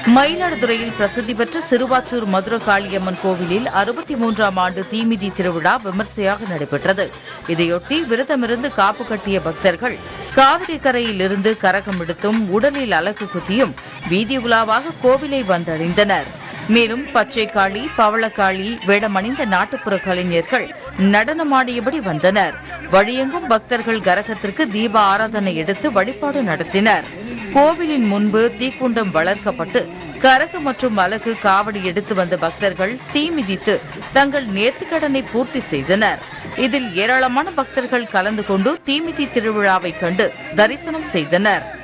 மயிலாடுதுறையில் பிரசித்தி பெற்ற சிறுவாச்சூர் மதுர காளியம்மன் கோவிலில் அறுபத்தி மூன்றாம் ஆண்டு தீமிதி திருவிழா விமர்சையாக நடைபெற்றது இதையொட்டி விரதமிருந்து காப்பு கட்டிய பக்தர்கள் காவிரி கரையிலிருந்து கரகம் எடுத்தும் உடலில் அலகு குத்தியும் வீதி உலாவாக கோவிலை வந்தடைந்தனர் மேலும் பச்சைக்காளி பவளக்காளி வேடமணிந்த நாட்டுப்புற கலைஞர்கள் நடனமாடியபடி வந்தனர் வழியெங்கும் பக்தர்கள் கரகத்திற்கு தீப ஆராதனை எடுத்து வழிபாடு நடத்தினர் கோவிலின் முன்பு தீக்குண்டம் வளர்க்கப்பட்டு கரகு மற்றும் அலகு காவடி எடுத்து வந்த பக்தர்கள் தீ மிதித்து தங்கள் நேர்த்திக்கடனை பூர்த்தி செய்தனர் இதில் ஏராளமான பக்தர்கள் கலந்து கொண்டு தீமிதி திருவிழாவை கண்டு தரிசனம் செய்தனர்